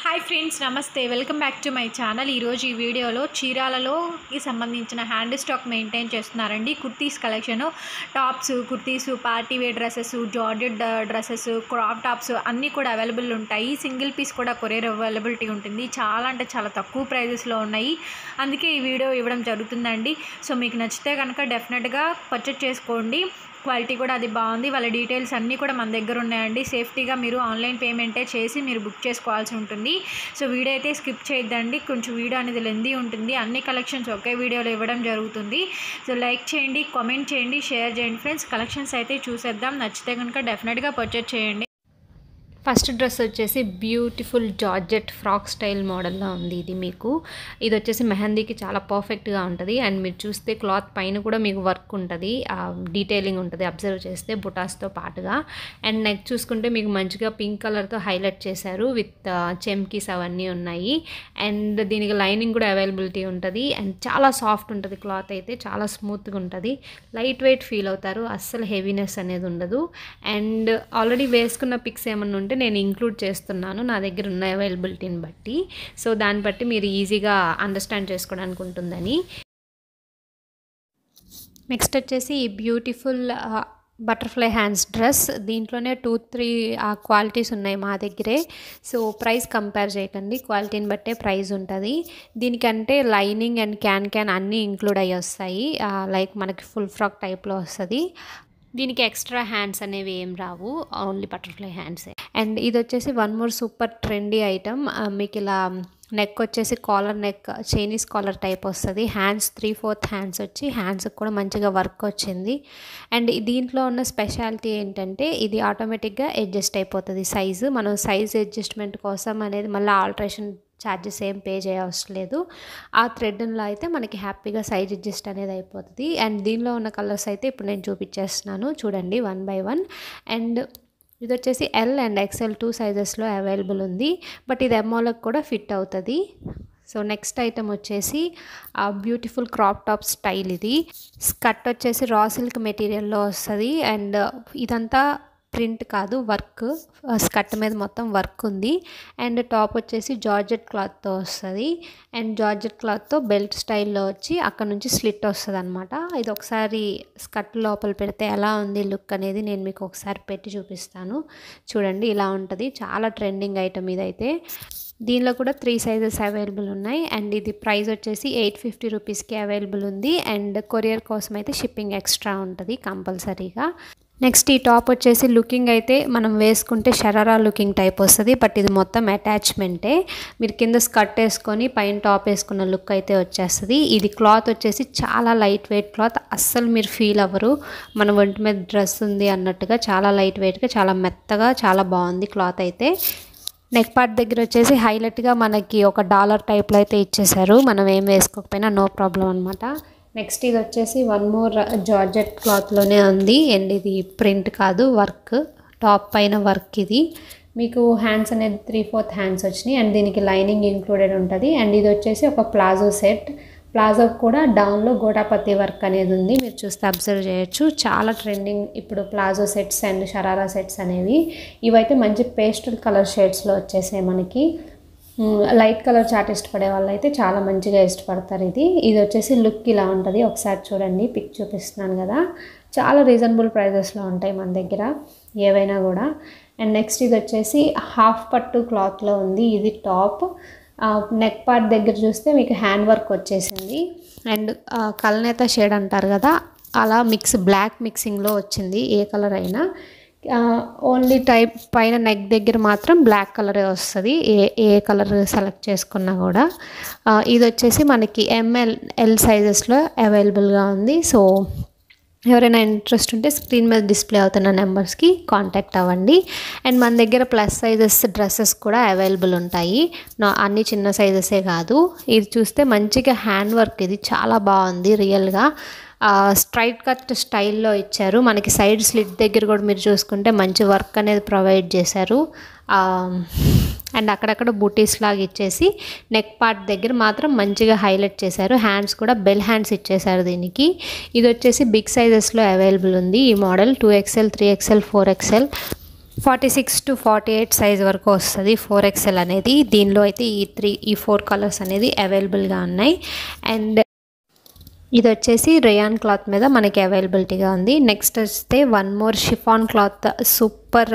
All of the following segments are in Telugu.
హాయ్ ఫ్రెండ్స్ నమస్తే welcome back to my channel ఈరోజు ఈ వీడియోలో చీరాలలోకి సంబంధించిన హ్యాండ్ స్టాక్ మెయింటైన్ చేస్తున్నారండి kurtis collection tops kurtis party wear dresses georgette dresses crop tops అన్నీ కూడా అవైలబుల్ ఉంటాయి సింగిల్ పీస్ కూడా కొరియర్ అవైలబిలిటీ ఉంటుంది చాలా అంటే చాలా తక్కువ ప్రైజెస్లో ఉన్నాయి అందుకే ఈ వీడియో ఇవ్వడం జరుగుతుందండి సో మీకు నచ్చితే కనుక డెఫినెట్గా పర్చేజ్ చేసుకోండి క్వాలిటీ కూడా అది బాగుంది వాళ్ళ డీటెయిల్స్ అన్నీ కూడా మన దగ్గర ఉన్నాయండి సేఫ్టీగా మీరు ఆన్లైన్ పేమెంటే చేసి మీరు బుక్ చేసుకోవాల్సి ఉంటుంది సో వీడియో అయితే స్కిప్ చేయొద్దండి కొంచెం వీడియో అనేది లెందీ ఉంటుంది అన్ని కలెక్షన్స్ ఒకే వీడియోలో ఇవ్వడం జరుగుతుంది సో లైక్ చేయండి కామెంట్ చేయండి షేర్ చేయండి ఫ్రెండ్స్ కలెక్షన్స్ అయితే చూసేద్దాం నచ్చితే కనుక డెఫినెట్గా పర్చేజ్ చేయండి ఫస్ట్ డ్రెస్ వచ్చేసి బ్యూటిఫుల్ జార్జెట్ ఫ్రాక్ స్టైల్ మోడల్లో ఉంది ఇది మీకు ఇది వచ్చేసి మెహందీకి చాలా పర్ఫెక్ట్గా ఉంటుంది అండ్ మీరు చూస్తే క్లాత్ పైన కూడా మీకు వర్క్ ఉంటుంది డీటెయిలింగ్ ఉంటుంది అబ్జర్వ్ చేస్తే బుటాస్తో పాటుగా అండ్ నెక్ చూసుకుంటే మీకు మంచిగా పింక్ కలర్తో హైలైట్ చేశారు విత్ చెమ్కీస్ అవన్నీ ఉన్నాయి అండ్ దీనికి లైనింగ్ కూడా అవైలబిలిటీ ఉంటుంది అండ్ చాలా సాఫ్ట్ ఉంటుంది క్లాత్ అయితే చాలా స్మూత్గా ఉంటుంది లైట్ వెయిట్ ఫీల్ అవుతారు అస్సలు హెవీనెస్ అనేది ఉండదు అండ్ ఆల్రెడీ వేసుకున్న పిక్స్ ఏమన్నా ఉంటే నేను ఇంక్లూడ్ చేస్తున్నాను నా దగ్గర ఉన్న అవైలబిలిటీని బట్టి సో దాన్ని బట్టి మీరు ఈజీగా అండర్స్టాండ్ చేసుకోవడానికి ఉంటుందని నెక్స్ట్ వచ్చేసి ఈ బ్యూటిఫుల్ బటర్ఫ్లై హ్యాండ్స్ డ్రెస్ దీంట్లోనే టూ త్రీ క్వాలిటీస్ ఉన్నాయి మా దగ్గరే సో ప్రైస్ కంపేర్ చేయకండి క్వాలిటీని బట్టే ప్రైస్ ఉంటుంది దీనికంటే లైనింగ్ అండ్ క్యాన్ క్యాన్ అన్నీ ఇంక్లూడ్ అయ్యి వస్తాయి లైక్ మనకి ఫుల్ ఫ్రాక్ టైప్లో వస్తుంది దీనికి ఎక్స్ట్రా హ్యాండ్స్ అనేవి ఏం రావు ఓన్లీ బటర్ఫ్లై హ్యాండ్సే అండ్ ఇది వచ్చేసి one more super trendy item మీకు ఇలా నెక్ వచ్చేసి collar neck Chinese collar type వస్తుంది హ్యాండ్స్ త్రీ ఫోర్త్ హ్యాండ్స్ వచ్చి హ్యాండ్స్కి కూడా మంచిగా వర్క్ వచ్చింది అండ్ దీంట్లో ఉన్న స్పెషాలిటీ ఏంటంటే ఇది ఆటోమేటిక్గా అడ్జస్ట్ అయిపోతుంది సైజు మనం సైజ్ అడ్జస్ట్మెంట్ కోసం అనేది మళ్ళీ ఆల్ట్రేషన్ ఛార్జెస్ ఏం పే చేయవసరం లేదు ఆ థ్రెడ్లో అయితే మనకి హ్యాపీగా సైజ్ అడ్జస్ట్ అనేది అయిపోతుంది అండ్ దీనిలో ఉన్న కలర్స్ అయితే ఇప్పుడు నేను చూపించేస్తున్నాను చూడండి వన్ బై వన్ అండ్ ఇది వచ్చేసి ఎల్ అండ్ ఎక్స్ఎల్ టూ సైజెస్లో అవైలబుల్ ఉంది బట్ ఇది ఎమ్మోలకు కూడా ఫిట్ అవుతుంది సో నెక్స్ట్ ఐటమ్ వచ్చేసి బ్యూటిఫుల్ క్రాప్ టాప్ స్టైల్ ఇది స్కర్ట్ వచ్చేసి రా సిల్క్ మెటీరియల్లో వస్తుంది అండ్ ఇదంతా ప్రింట్ కాదు వర్క్ స్కర్ట్ మీద మొత్తం వర్క్ ఉంది అండ్ టాప్ వచ్చేసి జార్జెట్ క్లాత్తో వస్తుంది అండ్ జార్జెట్ క్లాత్తో బెల్ట్ స్టైల్లో వచ్చి అక్కడ నుంచి స్లిట్ వస్తుంది అనమాట ఇది ఒకసారి స్కర్ట్ లోపల పెడితే ఎలా ఉంది లుక్ అనేది నేను మీకు ఒకసారి పెట్టి చూపిస్తాను చూడండి ఇలా ఉంటుంది చాలా ట్రెండింగ్ ఐటమ్ ఇదైతే దీనిలో కూడా త్రీ సైజెస్ అవైలబుల్ ఉన్నాయి అండ్ ఇది ప్రైస్ వచ్చేసి ఎయిట్ ఫిఫ్టీ రూపీస్కి అవైలబుల్ ఉంది అండ్ కొరియర్ కోసం అయితే షిప్పింగ్ ఎక్స్ట్రా ఉంటుంది కంపల్సరీగా నెక్స్ట్ ఈ టాప్ వచ్చేసి లుకింగ్ అయితే మనం వేసుకుంటే షరారా లుకింగ్ టైప్ వస్తుంది బట్ ఇది మొత్తం అటాచ్మెంటే మీరు కింద స్కర్ట్ వేసుకొని పైన టాప్ వేసుకున్న లుక్ అయితే వచ్చేస్తుంది ఇది క్లాత్ వచ్చేసి చాలా లైట్ వెయిట్ క్లాత్ అస్సలు మీరు ఫీల్ అవ్వరు మన ఒంటి మీద డ్రెస్ ఉంది అన్నట్టుగా చాలా లైట్ వెయిట్గా చాలా మెత్తగా చాలా బాగుంది క్లాత్ అయితే నెక్ పార్ట్ దగ్గర వచ్చేసి హైలైట్గా మనకి ఒక డాలర్ టైప్లో అయితే ఇచ్చేసారు మనం ఏం వేసుకోకపోయినా నో ప్రాబ్లం అనమాట నెక్స్ట్ ఇది వచ్చేసి వన్ మోర్ జార్జెట్ క్లాత్లోనే ఉంది అండ్ ఇది ప్రింట్ కాదు వర్క్ టాప్ పైన వర్క్ ఇది మీకు హ్యాండ్స్ అనేది త్రీ ఫోర్త్ హ్యాండ్స్ వచ్చినాయి అండ్ దీనికి లైనింగ్ ఇంక్లూడెడ్ ఉంటుంది అండ్ ఇది వచ్చేసి ఒక ప్లాజో సెట్ ప్లాజో కూడా డౌన్లో గోటాపతి వర్క్ అనేది ఉంది మీరు చూస్తే అబ్జర్వ్ చేయొచ్చు చాలా ట్రెండింగ్ ఇప్పుడు palazzo sets and sharara sets అనేవి ఇవైతే మంచి పేస్టల్ కలర్ షేడ్స్లో వచ్చేసాయి మనకి లైట్ కలర్ చాట్ ఇష్టపడే వాళ్ళు అయితే చాలా మంచిగా ఇష్టపడతారు ఇది ఇది వచ్చేసి లుక్ ఇలా ఉంటుంది ఒకసారి చూడండి పిక్ చూపిస్తున్నాను కదా చాలా రీజనబుల్ ప్రైజెస్లో ఉంటాయి మన దగ్గర ఏవైనా కూడా అండ్ నెక్స్ట్ ఇది వచ్చేసి హాఫ్ పట్టు క్లాత్లో ఉంది ఇది టాప్ నెక్ పార్ట్ దగ్గర చూస్తే మీకు హ్యాండ్ వర్క్ వచ్చేసింది అండ్ కలనేత షేడ్ అంటారు కదా అలా మిక్స్ బ్లాక్ మిక్సింగ్లో వచ్చింది ఏ కలర్ అయినా ఓన్లీ టైప్ పైన నెక్ దగ్గర మాత్రం బ్లాక్ కలరే వస్తుంది ఏ ఏ కలర్ సెలెక్ట్ చేసుకున్నా కూడా ఇది వచ్చేసి మనకి ఎంఎల్ ఎల్ సైజెస్లో అవైలబుల్గా ఉంది సో ఎవరైనా ఇంట్రెస్ట్ ఉంటే స్క్రీన్ మీద డిస్ప్లే అవుతున్న నెంబర్స్కి కాంటాక్ట్ అవ్వండి అండ్ మన దగ్గర ప్లస్ సైజెస్ డ్రెస్సెస్ కూడా అవైలబుల్ ఉంటాయి నా అన్ని చిన్న సైజెసే కాదు ఇది చూస్తే మంచిగా హ్యాండ్ వర్క్ ఇది చాలా బాగుంది రియల్గా స్ట్రైట్ కట్ స్టైల్లో ఇచ్చారు మనకి సైడ్ స్లిట్ దగ్గర కూడా మీరు చూసుకుంటే మంచి వర్క్ అనేది ప్రొవైడ్ చేశారు అండ్ అక్కడక్కడ బూటీస్ లాగా ఇచ్చేసి నెక్ పార్ట్ దగ్గర మాత్రం మంచిగా హైలైట్ చేశారు హ్యాండ్స్ కూడా బెల్ హ్యాండ్స్ ఇచ్చేసారు దీనికి ఇది వచ్చేసి బిగ్ సైజెస్లో అవైలబుల్ ఉంది ఈ model two XL three XL four XL forty six to forty eight size వరకు వస్తుంది ఫోర్ ఎక్స్ఎల్ అనేది దీనిలో అయితే ఈ త్రీ ఈ ఫోర్ కలర్స్ అనేది అవైలబుల్గా ఉన్నాయి అండ్ ఇది వచ్చేసి రేయాన్ క్లాత్ మీద మనకి అవైలబిలిటీగా ఉంది నెక్స్ట్ వస్తే one more chiffon cloth super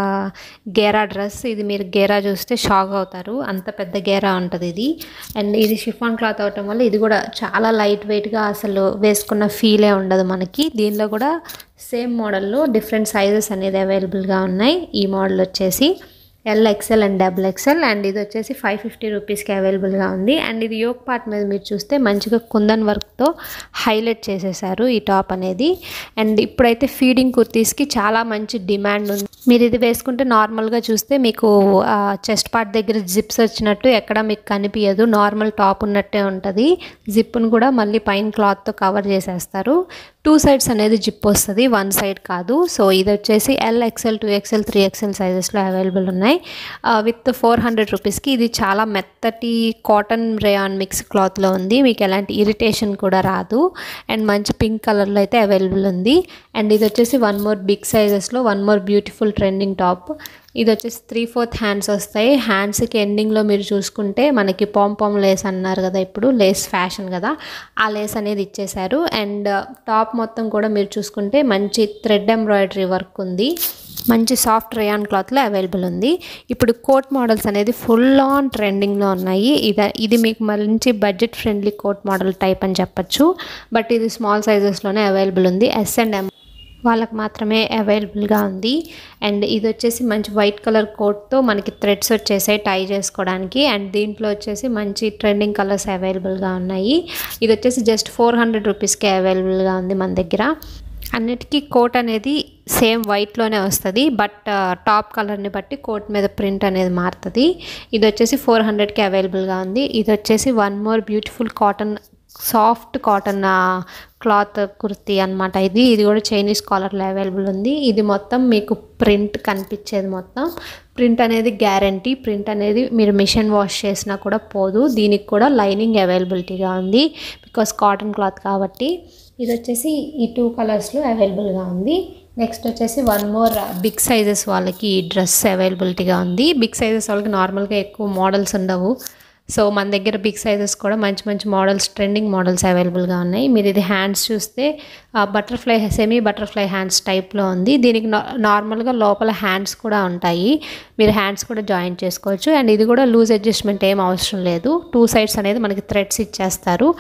గేరా డ్రెస్ ఇది మీరు గేరా చూస్తే షాక్ అవుతారు అంత పెద్ద గేరా ఉంటుంది ఇది అండ్ ఇది షిఫాన్ క్లాత్ అవటం వల్ల ఇది కూడా చాలా లైట్ వెయిట్గా అసలు వేసుకున్న ఫీలే ఉండదు మనకి దీనిలో కూడా సేమ్ మోడల్లో డిఫరెంట్ సైజెస్ అనేది అవైలబుల్గా ఉన్నాయి ఈ మోడల్ వచ్చేసి L XL and double XL and ఇది వచ్చేసి ఫైవ్ ఫిఫ్టీ రూపీస్కి అవైలబుల్గా ఉంది అండ్ ఇది యోక్ పార్ట్ మీద మీరు చూస్తే మంచిగా కుందన్ వర్క్తో హైలైట్ చేసేసారు ఈ టాప్ అనేది అండ్ ఇప్పుడైతే ఫీడింగ్ కుర్తీస్కి చాలా మంచి డిమాండ్ ఉంది మీరు ఇది వేసుకుంటే నార్మల్గా చూస్తే మీకు చెస్ట్ పార్ట్ దగ్గర జిప్స్ వచ్చినట్టు ఎక్కడ మీకు కనిపించదు నార్మల్ టాప్ ఉన్నట్టే ఉంటుంది జిప్ను కూడా మళ్ళీ పైన క్లాత్తో కవర్ చేసేస్తారు టూ సైడ్స్ అనేది జిప్ వస్తుంది వన్ సైడ్ కాదు సో ఇది వచ్చేసి L XL two XL three XL సైజెస్లో అవైలబుల్ ఉన్నాయి విత్ ఫోర్ హండ్రెడ్ రూపీస్కి ఇది చాలా మెత్తటి కాటన్ రేయాన్ మిక్స్ క్లాత్లో ఉంది మీకు ఎలాంటి ఇరిటేషన్ కూడా రాదు అండ్ మంచి పింక్ కలర్లో అయితే అవైలబుల్ ఉంది అండ్ ఇది వచ్చేసి వన్ మోర్ బిగ్ సైజెస్లో one more beautiful trending top ఇది వచ్చేసి త్రీ ఫోర్త్ హ్యాండ్స్ వస్తాయి హ్యాండ్స్కి ఎండింగ్లో మీరు చూసుకుంటే మనకి పామ్ పామ్ లేస్ అన్నారు కదా ఇప్పుడు లేస్ ఫ్యాషన్ కదా ఆ లేస్ అనేది ఇచ్చేశారు అండ్ టాప్ మొత్తం కూడా మీరు చూసుకుంటే మంచి థ్రెడ్ ఎంబ్రాయిడరీ వర్క్ ఉంది మంచి సాఫ్ట్ రేయాన్ క్లాత్లో అవైలబుల్ ఉంది ఇప్పుడు కోట్ మోడల్స్ అనేది ఫుల్ ఆన్ ట్రెండింగ్లో ఉన్నాయి ఇది ఇది మీకు మంచి budget friendly coat model type అని చెప్పచ్చు బట్ ఇది స్మాల్ సైజెస్లోనే అవైలబుల్ ఉంది ఎస్ అండ్ ఎం వాళ్ళకి మాత్రమే అవైలబుల్గా ఉంది అండ్ ఇది వచ్చేసి మంచి వైట్ కలర్ కోట్తో మనకి థ్రెడ్స్ వచ్చేసాయి టై చేసుకోవడానికి అండ్ దీంట్లో వచ్చేసి మంచి ట్రెండింగ్ కలర్స్ అవైలబుల్గా ఉన్నాయి ఇది వచ్చేసి జస్ట్ ఫోర్ హండ్రెడ్ రూపీస్కే అవైలబుల్గా ఉంది మన దగ్గర అన్నిటికీ కోట్ అనేది సేమ్ వైట్లోనే వస్తుంది బట్ టాప్ కలర్ని బట్టి కోట్ మీద ప్రింట్ అనేది మారుతుంది ఇది వచ్చేసి ఫోర్ హండ్రెడ్కి అవైలబుల్గా ఉంది ఇది వచ్చేసి one more beautiful cotton soft cotton cloth kurti అనమాట ఇది ఇది కూడా చైనీస్ కాలర్లో అవైలబుల్ ఉంది ఇది మొత్తం మీకు ప్రింట్ కనిపించేది మొత్తం ప్రింట్ అనేది గ్యారంటీ ప్రింట్ అనేది మీరు మిషన్ వాష్ చేసినా కూడా పోదు దీనికి కూడా లైనింగ్ అవైలబిలిటీగా ఉంది బికాస్ కాటన్ క్లాత్ కాబట్టి ఇది వచ్చేసి ఈ టూ కలర్స్లో అవైలబుల్గా ఉంది నెక్స్ట్ వచ్చేసి వన్ మోర్ బిగ్ సైజెస్ వాళ్ళకి ఈ డ్రెస్ అవైలబిలిటీగా ఉంది బిగ్ సైజెస్ వాళ్ళకి నార్మల్గా ఎక్కువ మోడల్స్ ఉండవు సో మన దగ్గర బిగ్ సైజెస్ కూడా మంచి మంచి మోడల్స్ ట్రెండింగ్ మోడల్స్ అవైలబుల్గా ఉన్నాయి మీరు ఇది హ్యాండ్స్ చూస్తే బటర్ఫ్లై సెమీ బటర్ఫ్లై హ్యాండ్స్ టైప్లో ఉంది దీనికి నార్మల్గా లోపల హ్యాండ్స్ కూడా ఉంటాయి మీరు హ్యాండ్స్ కూడా జాయిన్ చేసుకోవచ్చు అండ్ ఇది కూడా లూజ్ అడ్జస్ట్మెంట్ ఏం అవసరం లేదు టూ సైడ్స్ అనేది మనకి థ్రెడ్స్ ఇచ్చేస్తారు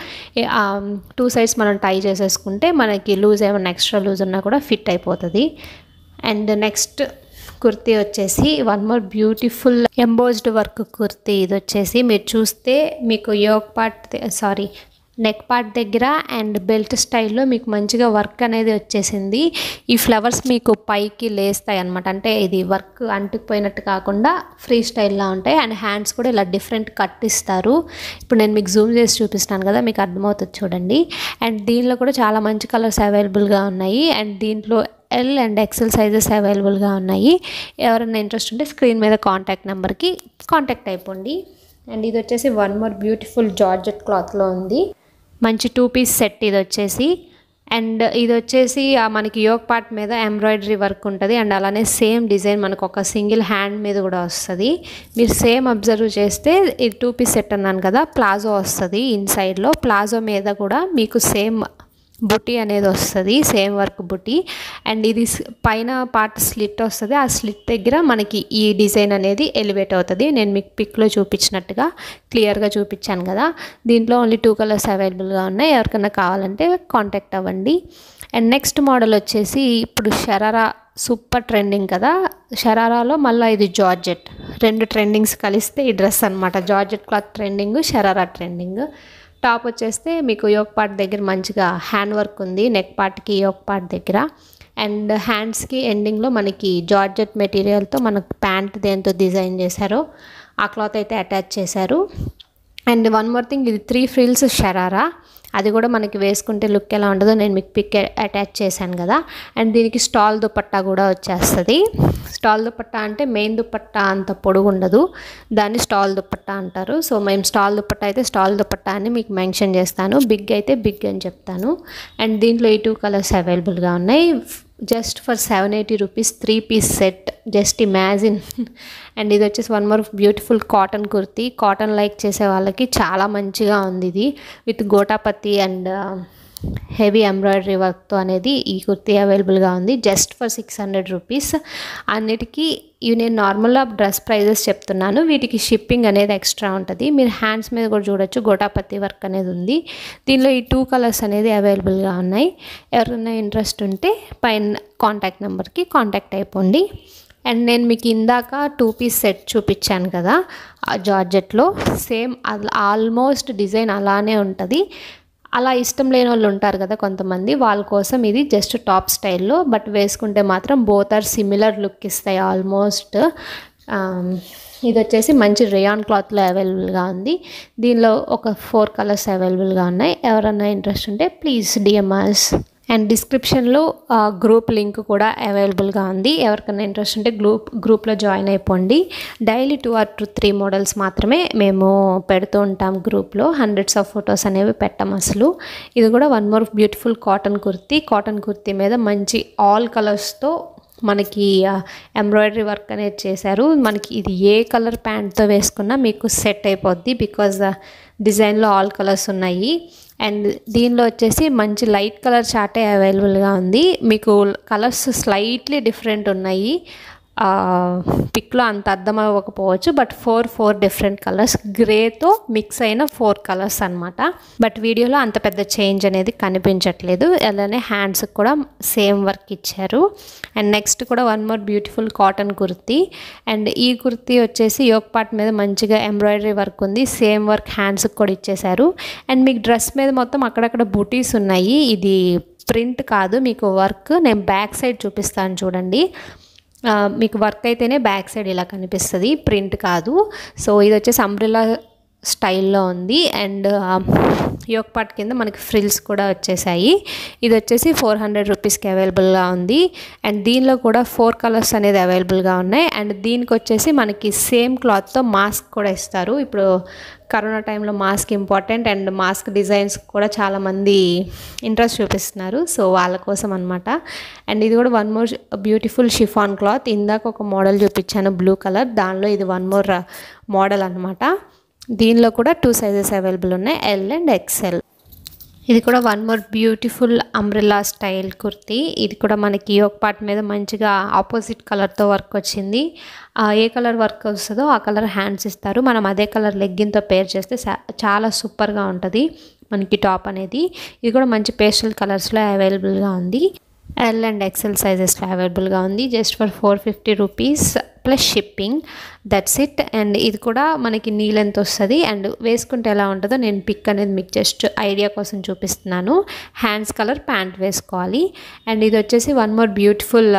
టూ సైడ్స్ మనం టై చేసేసుకుంటే మనకి లూజ్ ఏమైనా ఎక్స్ట్రా లూజ్ ఉన్నా కూడా ఫిట్ అయిపోతుంది అండ్ నెక్స్ట్ కుర్తీ వచ్చేసి one more beautiful embossed work kurti ఇది వచ్చేసి మీరు చూస్తే మీకు yoke part sorry neck part దగ్గర అండ్ బెల్ట్ స్టైల్లో మీకు మంచిగా వర్క్ అనేది వచ్చేసింది ఈ ఫ్లవర్స్ మీకు పైకి లేస్తాయి అనమాట అంటే ఇది వర్క్ అంటుకుపోయినట్టు కాకుండా ఫ్రీ స్టైల్లో ఉంటాయి అండ్ హ్యాండ్స్ కూడా ఇలా డిఫరెంట్ కట్ ఇస్తారు ఇప్పుడు నేను మీకు జూమ్ చేసి చూపిస్తాను కదా మీకు అర్థమవుతుంది చూడండి అండ్ దీనిలో కూడా చాలా మంచి కలర్స్ అవైలబుల్గా ఉన్నాయి అండ్ దీంట్లో ఎల్ అండ్ ఎక్సెల్ సైజెస్ అవైలబుల్గా ఉన్నాయి ఎవరైనా ఇంట్రెస్ట్ ఉంటే స్క్రీన్ మీద కాంటాక్ట్ నెంబర్కి కాంటాక్ట్ అయిపోండి అండ్ ఇది వచ్చేసి వన్ మోర్ బ్యూటిఫుల్ జార్జెట్ క్లాత్లో ఉంది మంచి టూ పీస్ సెట్ ఇది వచ్చేసి అండ్ ఇది వచ్చేసి మనకి యోగ్ పార్ట్ మీద ఎంబ్రాయిడరీ వర్క్ ఉంటుంది అండ్ అలానే సేమ్ డిజైన్ మనకు ఒక సింగిల్ హ్యాండ్ మీద కూడా వస్తుంది మీరు సేమ్ అబ్జర్వ్ చేస్తే ఇది టూ పీస్ సెట్ అన్నాను కదా ప్లాజో వస్తుంది ఇన్సైడ్లో ప్లాజో మీద కూడా మీకు సేమ్ బుట్టి అనేది వస్తుంది సేమ్ వర్క్ బుట్టి అండ్ ఇది పైన పార్ట్ స్లిట్ వస్తుంది ఆ స్లిట్ దగ్గర మనకి ఈ డిజైన్ అనేది ఎలివేట్ అవుతుంది నేను మీకు పిక్లో చూపించినట్టుగా క్లియర్గా చూపించాను కదా దీంట్లో ఓన్లీ టూ కలర్స్ అవైలబుల్గా ఉన్నాయి ఎవరికైనా కావాలంటే కాంటాక్ట్ అవ్వండి అండ్ నెక్స్ట్ మోడల్ వచ్చేసి ఇప్పుడు షరారా సూపర్ ట్రెండింగ్ కదా షరారాలో మళ్ళీ ఇది జార్జెట్ రెండు ట్రెండింగ్స్ కలిస్తే ఈ డ్రెస్ అనమాట georgette cloth trending sharara trending top వచ్చేస్తే మీకు యోక్ పార్ట్ దగ్గర మంచిగా హ్యాండ్ వర్క్ ఉంది నెక్ పార్ట్కి యోక్ పార్ట్ దగ్గర అండ్ హ్యాండ్స్కి ఎండింగ్లో మనకి జార్జెట్ మెటీరియల్తో మనకు ప్యాంట్ దేంతో డిజైన్ చేశారో ఆ క్లాత్ అయితే అటాచ్ చేశారు అండ్ వన్ మోర్ థింగ్ ఇది త్రీ ఫ్రిల్స్ షరారా అది కూడా మనకి వేసుకుంటే లుక్ ఎలా ఉండదో నేను మీకు పిక్ అటాచ్ చేశాను కదా అండ్ దీనికి స్టాల్ దుపట్టా కూడా వచ్చేస్తుంది స్టాల్ దుపట్టా అంటే మెయిన్ దుపట్టా అంత పొడుగు ఉండదు దాన్ని స్టాల్ దుపట్టా అంటారు సో మేము స్టాల్ దుపట్టా అయితే స్టాల్ దుపట్టా అని మీకు మెన్షన్ చేస్తాను బిగ్ అయితే బిగ్ అని చెప్తాను అండ్ దీంట్లో ఈ టూ కలర్స్ అవైలబుల్గా ఉన్నాయి just for seven eighty rupees three piece set just imagine and ఇది వచ్చేసి one more beautiful cotton kurti cotton like చేసే వాళ్ళకి చాలా మంచిగా ఉంది ఇది with gota patti and heavy embroidery వర్క్తో అనేది ఈ కుర్తీ అవైలబుల్గా ఉంది just for six hundred rupees అన్నిటికీ ఇవి నేను నార్మల్గా డ్రెస్ ప్రైజెస్ చెప్తున్నాను వీటికి షిప్పింగ్ అనేది ఎక్స్ట్రా ఉంటుంది మీరు హ్యాండ్స్ మీద కూడా చూడొచ్చు గోటాపత్తి వర్క్ అనేది ఉంది దీనిలో ఈ టూ కలర్స్ అనేది అవైలబుల్గా ఉన్నాయి ఎవరైనా ఇంట్రెస్ట్ ఉంటే పైన కాంటాక్ట్ నెంబర్కి కాంటాక్ట్ అయిపోండి అండ్ నేను మీకు ఇందాక టూ పీస్ సెట్ చూపించాను కదా ఆ జార్జెట్లో సేమ్ ఆల్మోస్ట్ డిజైన్ అలానే ఉంటుంది అలా ఇష్టం లేని వాళ్ళు ఉంటారు కదా కొంతమంది వాళ్ళ కోసం ఇది జస్ట్ టాప్ స్టైల్లో బట్ వేసుకుంటే మాత్రం బోత్ ఆర్ సిమిలర్ లుక్ ఇస్తాయి ఆల్మోస్ట్ ఇది వచ్చేసి మంచి రేయాన్ క్లాత్లో అవైలబుల్గా ఉంది దీనిలో ఒక ఫోర్ కలర్స్ అవైలబుల్గా ఉన్నాయి ఎవరన్నా ఇంట్రెస్ట్ ఉంటే ప్లీజ్ డిఎంఆర్స్ అండ్ డిస్క్రిప్షన్లో గ్రూప్ లింక్ కూడా అవైలబుల్గా ఉంది ఎవరికైనా ఇంట్రెస్ట్ ఉంటే గ్రూప్ గ్రూప్లో జాయిన్ అయిపోండి daily two or two three models మాత్రమే మేము పెడుతూ ఉంటాం గ్రూప్లో హండ్రెడ్స్ ఆఫ్ ఫొటోస్ అనేవి పెట్టాం అసలు ఇది కూడా one more beautiful cotton kurti cotton kurti మీద మంచి ఆల్ కలర్స్తో మనకి ఎంబ్రాయిడరీ వర్క్ అనేది చేశారు మనకి ఇది ఏ కలర్ ప్యాంట్తో వేసుకున్నా మీకు సెట్ అయిపోద్ది బికాజ్ డిజైన్లో ఆల్ కలర్స్ ఉన్నాయి అండ్ దీనిలో వచ్చేసి మంచి లైట్ కలర్ చార్టే అవైలబుల్గా ఉంది మీకు కలర్స్ స్లైట్లీ డిఫరెంట్ ఉన్నాయి పిక్లో అంత అర్థం అవ్వకపోవచ్చు but four four different colours గ్రేతో మిక్స్ అయిన ఫోర్ కలర్స్ అనమాట బట్ వీడియోలో అంత పెద్ద చేంజ్ అనేది కనిపించట్లేదు అలానే హ్యాండ్స్కి కూడా సేమ్ వర్క్ ఇచ్చారు అండ్ నెక్స్ట్ కూడా one more beautiful cotton kurti and ఈ కుర్తీ వచ్చేసి యోక్ పార్ట్ మీద మంచిగా ఎంబ్రాయిడరీ వర్క్ ఉంది సేమ్ వర్క్ హ్యాండ్స్కి కూడా ఇచ్చేశారు అండ్ మీకు డ్రెస్ మీద మొత్తం అక్కడక్కడ బుటీస్ ఉన్నాయి ఇది ప్రింట్ కాదు మీకు వర్క్ నేను బ్యాక్ సైడ్ చూపిస్తాను చూడండి మీకు వర్క్ అయితేనే బ్యాక్ సైడ్ ఇలా కనిపిస్తుంది ప్రింట్ కాదు సో ఇది వచ్చేసి అంబ్రిల్లా స్టైల్లో ఉంది అండ్ యోక్ పార్ట్ కింద మనకి ఫ్రిల్స్ కూడా వచ్చేసాయి ఇది వచ్చేసి ఫోర్ హండ్రెడ్ రూపీస్కి అవైలబుల్గా ఉంది అండ్ దీనిలో కూడా ఫోర్ కలర్స్ అనేది అవైలబుల్గా ఉన్నాయి అండ్ దీనికి వచ్చేసి మనకి సేమ్ క్లాత్తో మాస్క్ కూడా ఇస్తారు ఇప్పుడు కరోనా టైంలో mask important and mask designs కూడా చాలామంది ఇంట్రెస్ట్ చూపిస్తున్నారు సో వాళ్ళ కోసం అనమాట అండ్ ఇది కూడా one more beautiful chiffon cloth ఇందాక ఒక మోడల్ చూపించాను బ్లూ కలర్ దానిలో ఇది వన్ మోర్ మోడల్ అనమాట దీనిలో కూడా టూ సైజెస్ అవైలబుల్ ఉన్నాయి ఎల్ అండ్ ఎక్సెల్ ఇది కూడా one more beautiful umbrella style kurti ఇది కూడా మనకి ఒక పార్ట్ మీద మంచిగా ఆపోజిట్ కలర్తో వర్క్ వచ్చింది ఏ కలర్ వర్క్ వస్తుందో ఆ కలర్ హ్యాండ్స్ ఇస్తారు మనం అదే కలర్ లెగ్గిన్తో పేర్ చేస్తే చాలా సూపర్గా ఉంటుంది మనకి టాప్ అనేది ఇది కూడా మంచి పేస్టల్ కలర్స్లో అవైలబుల్గా ఉంది ఎల్ అండ్ ఎక్సెల్ సైజెస్లో అవైలబుల్గా ఉంది just for four fifty rupees plus shipping that's it and ఇది కూడా మనకి నీ లెంత్ వస్తుంది అండ్ వేసుకుంటే ఎలా ఉంటుందో నేను పిక్ అనేది మీకు జస్ట్ ఐడియా కోసం చూపిస్తున్నాను హ్యాండ్స్ కలర్ ప్యాంట్ వేసుకోవాలి అండ్ ఇది వచ్చేసి one more beautiful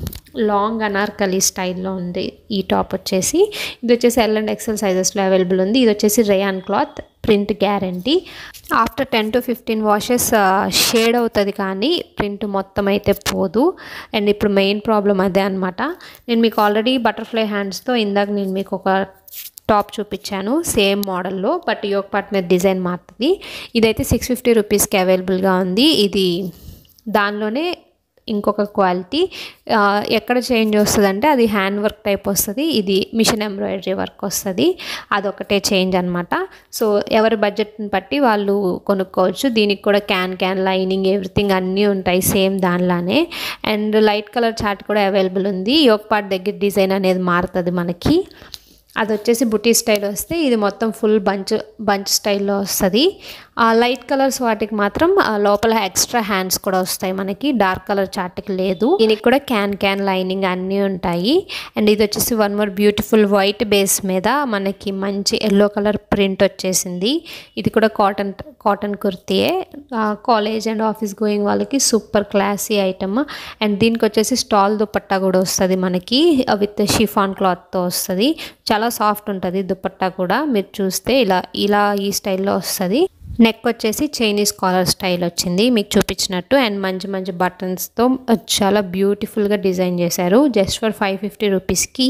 long anarkali స్టైల్లో ఉంది ఈ టాప్ వచ్చేసి ఇది వచ్చేసి ఎల్ అండ్ ఎక్సెల్ సైజెస్లో అవైలబుల్ ఉంది ఇది వచ్చేసి rayon cloth print guarantee after ten to fifteen washes shade అవుతుంది కానీ ప్రింట్ మొత్తం అయితే పోదు అండ్ ఇప్పుడు మెయిన్ ప్రాబ్లం అదే అనమాట నేను మీకు ఆల్రెడీ బటర్ఫ్లై హ్యాండ్స్తో ఇందాక నేను మీకు ఒక టాప్ చూపించాను సేమ్ మోడల్లో బట్ యోక్ పార్ట్ మీద డిజైన్ మారుతుంది ఇదైతే సిక్స్ ఫిఫ్టీ రూపీస్కి అవైలబుల్గా ఉంది ఇది దానిలోనే ఇంకొక క్వాలిటీ ఎక్కడ చేంజ్ వస్తుంది అంటే అది హ్యాండ్ వర్క్ టైప్ వస్తుంది ఇది మిషన్ ఎంబ్రాయిడరీ వర్క్ వస్తుంది అదొకటే చేంజ్ అనమాట సో ఎవరి బడ్జెట్ని బట్టి వాళ్ళు కొనుక్కోవచ్చు దీనికి కూడా క్యాన్ క్యాన్ లైనింగ్ ఎవ్రీథింగ్ అన్నీ ఉంటాయి సేమ్ దానిలానే అండ్ లైట్ కలర్ చార్ట్ కూడా అవైలబుల్ ఉంది యోక్ పార్ట్ దగ్గర డిజైన్ అనేది మారుతుంది మనకి అది వచ్చేసి బుటీ స్టైల్ వస్తే ఇది మొత్తం ఫుల్ బంచ్ బంచ్ స్టైల్లో వస్తుంది ఆ లైట్ కలర్స్ వాటికి మాత్రం లోపల ఎక్స్ట్రా హ్యాండ్స్ కూడా వస్తాయి మనకి డార్క్ కలర్ చార్ట్కి లేదు దీనికి కూడా క్యాన్ క్యాన్ లైనింగ్ అన్నీ ఉంటాయి అండ్ ఇది వచ్చేసి one more beautiful white base మీద మనకి మంచి ఎల్లో కలర్ ప్రింట్ వచ్చేసింది ఇది కూడా కాటన్ కాటన్ కుర్తీయే కాలేజ్ అండ్ ఆఫీస్ గోయింగ్ వాళ్ళకి సూపర్ క్లాసీ ఐటమ్ అండ్ దీనికి వచ్చేసి స్టాల్ దుపట్టా కూడా వస్తుంది మనకి విత్ షిఫాన్ క్లాత్తో వస్తుంది చాలా సాఫ్ట్ ఉంటుంది దుపట్టా కూడా మీరు చూస్తే ఇలా ఇలా ఈ స్టైల్లో వస్తుంది నెక్ వచ్చేసి చైనీస్ కాలర్ స్టైల్ వచ్చింది మీకు చూపించినట్టు అండ్ మంచి మంచి బటన్స్తో చాలా బ్యూటిఫుల్గా డిజైన్ చేశారు జస్ట్ ఫర్ ఫైవ్ ఫిఫ్టీ రూపీస్కి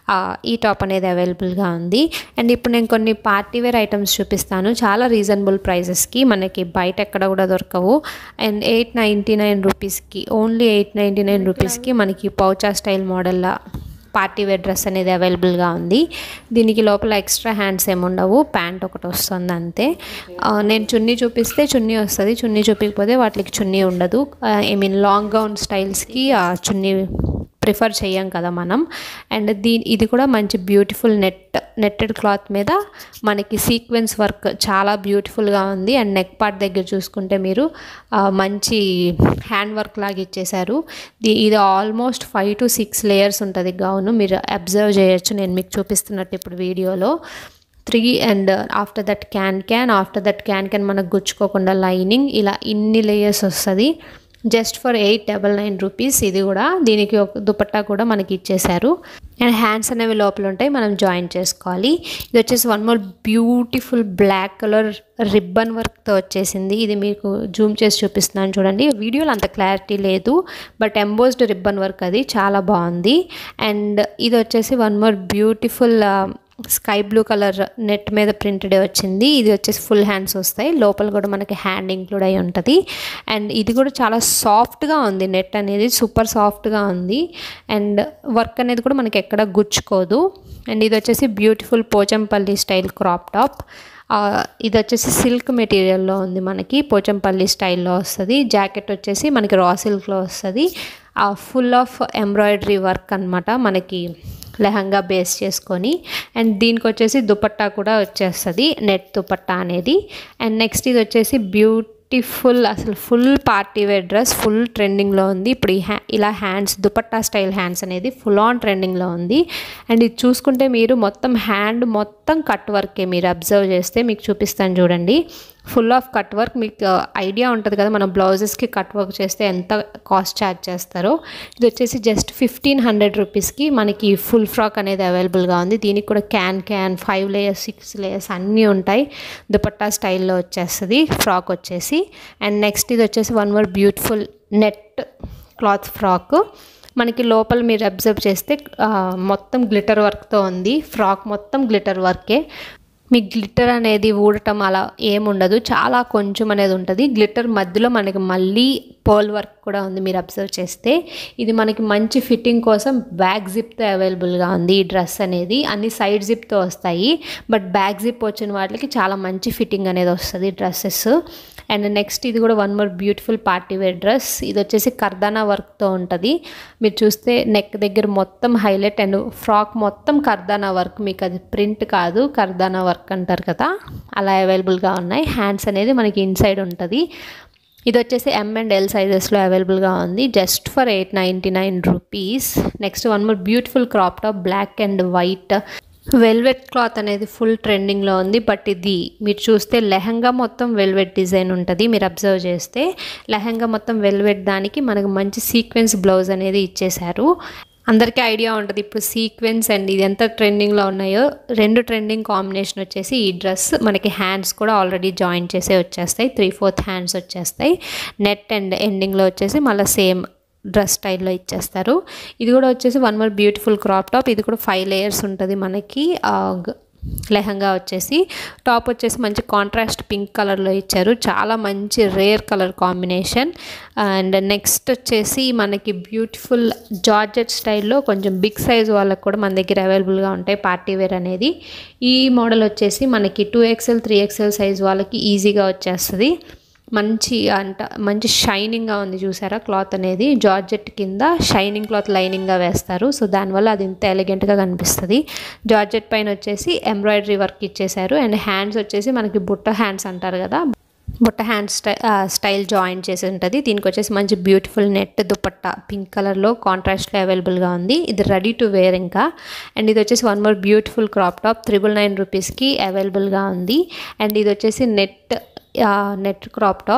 ఈ టాప్ అనేది అవైలబుల్గా ఉంది అండ్ ఇప్పుడు నేను కొన్ని పార్టీ వేర్ ఐటమ్స్ చూపిస్తాను చాలా రీజనబుల్ ప్రైజెస్కి మనకి బయట ఎక్కడ కూడా దొరకవు అండ్ ఎయిట్ నైంటీ నైన్ రూపీస్కి ఓన్లీ ఎయిట్ నైంటీ నైన్ రూపీస్కి మనకి పౌచా స్టైల్ మోడల్లా పార్టీ వేర్ డ్రెస్ అనేది అవైలబుల్గా ఉంది దీనికి లోపల ఎక్స్ట్రా హ్యాండ్స్ ఏమి ఉండవు ప్యాంట్ ఒకటి వస్తుంది అంతే ఆ, నేను చున్నీ చూపిస్తే చున్నీ వస్తుంది చున్నీ చూపించకపోతే వాటికి చున్నీ ఉండదు ఐ మీన్ లాంగ్ గౌన్ స్టైల్స్కి ఆ చున్నీ ప్రిఫర్ చేయం కదా మనం అండ్ దీ ఇది కూడా మంచి బ్యూటిఫుల్ నెట్ నెట్టెడ్ క్లాత్ మీద మనకి సీక్వెన్స్ వర్క్ చాలా బ్యూటిఫుల్గా ఉంది అండ్ నెక్ పార్ట్ దగ్గర చూసుకుంటే మీరు ఆ, మంచి హ్యాండ్ వర్క్ లాగా ఇచ్చేశారు ది- ఇది almost five to six layers ఉంటుంది గౌను మీరు అబ్జర్వ్ చేయొచ్చు నేను మీకు చూపిస్తున్నట్టు ఇప్పుడు వీడియోలో three and after that can can after that can can మనకు గుచ్చుకోకుండా లైనింగ్ ఇలా ఇన్ని లేయర్స్ వస్తుంది just for eight double nine rupees ఇది కూడా దీనికి ఒక దుపట్టా కూడా మనకి ఇచ్చేశారు అండ్ హ్యాండ్స్ అనేవి లోపల ఉంటాయి మనం జాయిన్ చేసుకోవాలి ఇది వచ్చేసి one more beautiful black colour ribbon వర్క్తో వచ్చేసింది ఇది మీకు జూమ్ చేసి చూపిస్తున్నాను చూడండి వీడియోలో అంత క్లారిటీ లేదు బట్ ఎంబోస్డ్ రిబ్బన్ వర్క్ అది చాలా బాగుంది అండ్ ఇది వచ్చేసి one more beautiful sky blue colour net మీద ప్రింటెడ్ వచ్చింది ఇది వచ్చేసి ఫుల్ హ్యాండ్స్ వస్తాయి లోపల కూడా మనకి హ్యాండ్ ఇంక్లూడ్ అయి ఉంటుంది అండ్ ఇది కూడా చాలా సాఫ్ట్గా ఉంది నెట్ అనేది సూపర్ సాఫ్ట్గా ఉంది అండ్ వర్క్ అనేది కూడా మనకి ఎక్కడ గుచ్చుకోదు అండ్ ఇది వచ్చేసి beautiful Pochampally style crop top ఆ, ఇది వచ్చేసి సిల్క్ మెటీరియల్లో ఉంది మనకి పోచంపల్లి స్టైల్లో వస్తుంది జాకెట్ వచ్చేసి మనకి రా సిల్క్లో వస్తుంది ఫుల్ ఆఫ్ ఎంబ్రాయిడరీ వర్క్ అనమాట మనకి లెహంగా బేస్ చేసుకొని అండ్ దీనికి వచ్చేసి దుపట్టా కూడా వచ్చేస్తుంది నెట్ దుపట్టా అనేది అండ్ నెక్స్ట్ ఇది వచ్చేసి బ్యూటిఫుల్ అసలు full party wear dress full ట్రెండింగ్లో ఉంది ఇప్పుడు ఈ హ్యా ఇలా హ్యాండ్స్ దుపట్టా స్టైల్ హ్యాండ్స్ అనేది ఫుల్ ఆన్ ట్రెండింగ్లో ఉంది అండ్ ఇది చూసుకుంటే మీరు మొత్తం హ్యాండ్ మొత్తం కట్ వర్కే మీరు అబ్జర్వ్ చేస్తే మీకు చూపిస్తాను చూడండి ఫుల్ ఆఫ్ కట్ వర్క్ మీకు ఐడియా ఉంటుంది కదా మన బ్లౌజెస్కి కట్ వర్క్ చేస్తే ఎంత కాస్ట్ ఛార్జ్ చేస్తారో ఇది వచ్చేసి జస్ట్ ఫిఫ్టీన్ హండ్రెడ్ రూపీస్కి మనకి ఫుల్ ఫ్రాక్ అనేది అవైలబుల్గా ఉంది దీనికి కూడా can can five layers six layers అన్నీ ఉంటాయి దుపట్టా స్టైల్లో వచ్చేస్తుంది ఫ్రాక్ వచ్చేసి అండ్ నెక్స్ట్ ఇది వచ్చేసి one more beautiful net cloth frock మనకి లోపల మీరు అబ్జర్వ్ చేస్తే ఆ, మొత్తం గ్లిటర్ వర్క్తో ఉంది ఫ్రాక్ మొత్తం గ్లిటర్ వర్కే మీకు గ్లిటర్ అనేది ఊడటం అలా ఏముండదు చాలా కొంచెం అనేది ఉంటుంది గ్లిటర్ మధ్యలో మనకి మళ్ళీ పర్ల్ వర్క్ కూడా ఉంది మీరు అబ్జర్వ్ చేస్తే ఇది మనకి మంచి ఫిట్టింగ్ కోసం బ్యాక్ జిప్తో అవైలబుల్గా ఉంది ఈ డ్రెస్ అనేది అన్ని సైడ్ జిప్తో వస్తాయి బట్ బ్యాక్ జిప్ వచ్చిన వాటికి చాలా మంచి ఫిట్టింగ్ అనేది వస్తుంది డ్రెస్సెస్ అండ్ నెక్స్ట్ ఇది కూడా one more beautiful party wear dress ఇది వచ్చేసి కర్దానా వర్క్తో ఉంటుంది మీరు చూస్తే నెక్ దగ్గర మొత్తం హైలైట్ అండ్ ఫ్రాక్ మొత్తం కర్దానా వర్క్ మీకు అది ప్రింట్ కాదు కర్దానా వర్క్ అంటారు కదా అలా అవైలబుల్గా ఉన్నాయి హ్యాండ్స్ అనేది మనకి ఇన్సైడ్ ఉంటుంది ఇది వచ్చేసి ఎం అండ్ ఎల్ సైజెస్లో అవైలబుల్గా ఉంది just for eight ninety nine rupees next one more beautiful crop top black and white velvet cloth అనేది ఫుల్ ట్రెండింగ్లో ఉంది బట్ ఇది మీరు చూస్తే లెహంగా మొత్తం వెల్వెట్ డిజైన్ ఉంటుంది మీరు అబ్జర్వ్ చేస్తే లెహంగా మొత్తం వెల్వెట్ దానికి మనకు మంచి సీక్వెన్స్ బ్లౌజ్ అనేది ఇచ్చేశారు అందరికీ ఐడియా ఉంటుంది ఇప్పుడు సీక్వెన్స్ అండ్ ఇది ఎంత ట్రెండింగ్లో ఉన్నాయో రెండు ట్రెండింగ్ కాంబినేషన్ వచ్చేసి ఈ డ్రెస్ మనకి హ్యాండ్స్ కూడా ఆల్రెడీ జాయిన్ చేసే వచ్చేస్తాయి త్రీ ఫోర్త్ హ్యాండ్స్ వచ్చేస్తాయి నెట్ అండ్ ఎండింగ్లో వచ్చేసి మళ్ళీ సేమ్ డ్రెస్ స్టైల్లో ఇచ్చేస్తారు ఇది కూడా వచ్చేసి one more beautiful crop top ఇది కూడా ఫైవ్ లేయర్స్ ఉంటుంది మనకి ఆ, గ- లెహంగా వచ్చేసి టాప్ వచ్చేసి మంచి కాంట్రాస్ట్ పింక్ కలర్లో ఇచ్చారు చాలా మంచి rare colour combination and next వచ్చేసి మనకి బ్యూటిఫుల్ జార్జెట్ స్టైల్లో కొంచెం బిగ్ సైజ్ వాళ్ళకి కూడా మన దగ్గర అవైలబుల్గా ఉంటాయి పార్టీ వేర్ అనేది ఈ మోడల్ వచ్చేసి మనకి two XL three XL size వాళ్ళకి ఈజీగా వచ్చేస్తుంది మంచి అంట మంచి షైనింగ్గా ఉంది చూసారా క్లాత్ అనేది జార్జెట్ కింద షైనింగ్ క్లాత్ లైనింగ్గా వేస్తారు సో దానివల్ల అది ఇంత ఎలిగెంట్గా కనిపిస్తుంది జార్జెట్ పైన వచ్చేసి ఎంబ్రాయిడరీ వర్క్ ఇచ్చేసారు అండ్ హ్యాండ్స్ వచ్చేసి మనకి బుట్ట హ్యాండ్స్ అంటారు కదా బుట్ట హ్యాండ్ స్టై స్టైల్ జాయిన్ చేసి ఉంటుంది దీనికి వచ్చేసి మంచి బ్యూటిఫుల్ నెట్ దుపట్టా పింక్ కలర్లో కాంట్రాస్ట్లో అవైలబుల్గా ఉంది ఇది రెడీ టు వేర్ ఇంకా అండ్ ఇది వచ్చేసి one more beautiful crop top triple nine రూపీస్కి అవైలబుల్గా ఉంది అండ్ ఇది వచ్చేసి net net crop top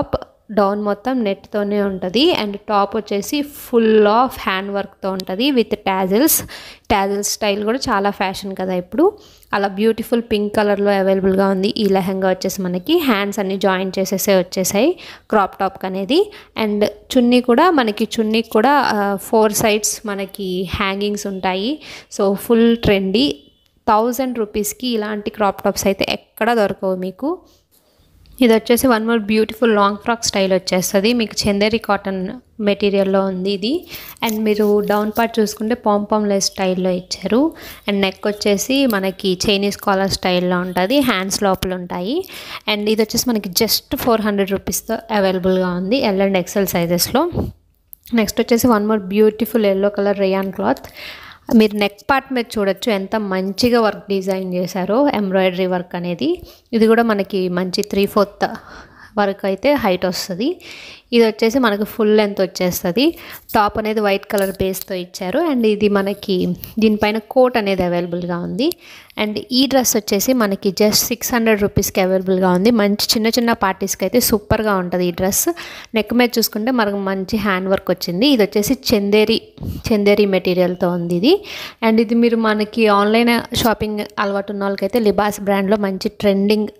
down మొత్తం నెట్తోనే ఉంటుంది అండ్ టాప్ వచ్చేసి ఫుల్ ఆఫ్ హ్యాండ్ వర్క్తో ఉంటుంది విత్ ట్యాజిల్స్ ట్యాజిల్స్ స్టైల్ కూడా చాలా ఫ్యాషన్ కదా ఇప్పుడు అలా బ్యూటిఫుల్ పింక్ కలర్లో అవైలబుల్గా ఉంది ఈ లెహంగా వచ్చేసి మనకి హ్యాండ్స్ అన్ని జాయిన్ చేసేసే వచ్చేసాయి క్రాప్ టాప్ అనేది అండ్ చున్నీ కూడా మనకి చున్నీకి కూడా ఫోర్ సైడ్స్ మనకి హ్యాంగింగ్స్ ఉంటాయి సో ఫుల్ ట్రెండీ థౌజండ్ రూపీస్కి ఇలాంటి క్రాప్ టాప్స్ అయితే ఎక్కడ దొరకవు మీకు ఇది వచ్చేసి one more beautiful long frock style వచ్చేస్తుంది మీకు చందేరి కాటన్ మెటీరియల్లో ఉంది ఇది అండ్ మీరు డౌన్ పార్ట్ చూసుకుంటే పాంపామ్ లెస్ స్టైల్లో ఇచ్చారు అండ్ నెక్ వచ్చేసి మనకి చైనీస్ కాలర్ స్టైల్లో ఉంటుంది హ్యాండ్స్ లోపల ఉంటాయి అండ్ ఇది వచ్చేసి మనకి జస్ట్ ఫోర్ హండ్రెడ్ రూపీస్తో అవైలబుల్గా ఉంది ఎల్ అండ్ ఎక్సెల్ సైజెస్లో నెక్స్ట్ వచ్చేసి one more beautiful yellow colour rayon cloth మీరు నెక్ పార్ట్ మీద చూడొచ్చు ఎంత మంచిగా వర్క్ డిజైన్ చేశారో ఎంబ్రాయిడరీ వర్క్ అనేది ఇది కూడా మనకి మంచి త్రీ ఫోర్త్ వరకు అయితే హైట్ వస్తుంది ఇది వచ్చేసి మనకు ఫుల్ లెంత్ వచ్చేస్తుంది టాప్ అనేది వైట్ కలర్ బేస్తో ఇచ్చారు అండ్ ఇది మనకి దీనిపైన కోట్ అనేది అవైలబుల్గా ఉంది అండ్ ఈ డ్రెస్ వచ్చేసి మనకి జస్ట్ సిక్స్ హండ్రెడ్ రూపీస్కి అవైలబుల్గా ఉంది మంచి చిన్న చిన్న పార్టీస్కి అయితే సూపర్గా ఉంటుంది ఈ డ్రెస్ నెక్ మీద చూసుకుంటే మనకు మంచి హ్యాండ్ వర్క్ వచ్చింది ఇది వచ్చేసి చందేరి చందేరి మెటీరియల్తో ఉంది ఇది అండ్ ఇది మీరు మనకి ఆన్లైన్ షాపింగ్ అలవాటు ఉన్న వాళ్ళకైతే లిబాస్ బ్రాండ్లో మంచి ట్రెండింగ్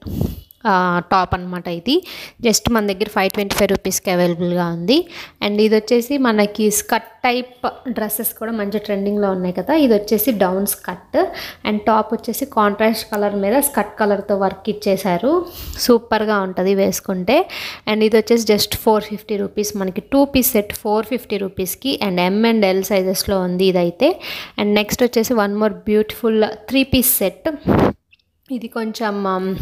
టాప్ అనమాట ఇది జస్ట్ మన దగ్గర ఫైవ్ ట్వంటీ ఫైవ్ రూపీస్కి అవైలబుల్గా ఉంది అండ్ ఇది వచ్చేసి మనకి స్కట్ టైప్ డ్రెస్సెస్ కూడా మంచి ట్రెండింగ్లో ఉన్నాయి కదా ఇది వచ్చేసి డౌన్ స్కట్ అండ్ టాప్ వచ్చేసి కాంట్రాస్ట్ కలర్ మీద స్కట్ కలర్తో వర్క్ ఇచ్చేశారు సూపర్గా ఉంటుంది వేసుకుంటే అండ్ ఇది వచ్చేసి జస్ట్ ఫోర్ ఫిఫ్టీ రూపీస్ మనకి two piece set four fifty రూపీస్కి అండ్ ఎం అండ్ ఎల్ సైజెస్లో ఉంది ఇదైతే అండ్ నెక్స్ట్ వచ్చేసి one more beautiful three piece set ఇది కొంచెం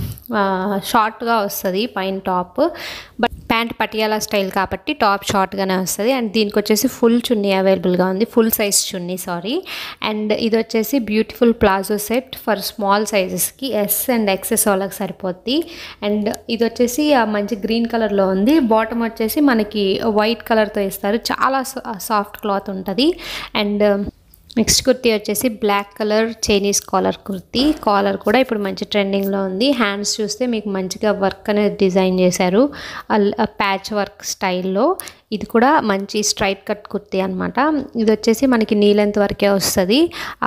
షార్ట్గా వస్తుంది పైన top but pant Patiala style కాబట్టి టాప్ షార్ట్గానే వస్తుంది అండ్ దీనికి వచ్చేసి ఫుల్ చున్నీ అవైలబుల్గా ఉంది full size chunni sorry and ఇది వచ్చేసి beautiful palazzo set for small సైజెస్కి ఎస్ అండ్ ఎక్సెస్ వాళ్ళకి సరిపోద్ది అండ్ ఇది వచ్చేసి మంచి గ్రీన్ కలర్లో ఉంది బాటమ్ వచ్చేసి మనకి వైట్ కలర్తో ఇస్తారు చాలా సాఫ్ట్ క్లాత్ ఉంటుంది అండ్ నెక్స్ట్ కుర్తీ వచ్చేసి black colour Chinese collar kurti collar కూడా ఇప్పుడు మంచి ట్రెండింగ్లో ఉంది హ్యాండ్స్ చూస్తే మీకు మంచిగా వర్క్ అనేది డిజైన్ చేశారు ప్యాచ్ వర్క్ స్టైల్లో ఇది కూడా మంచి స్ట్రైట్ కట్ కుర్తీ అనమాట ఇది వచ్చేసి మనకి నీ లెంత్ వరకే వస్తుంది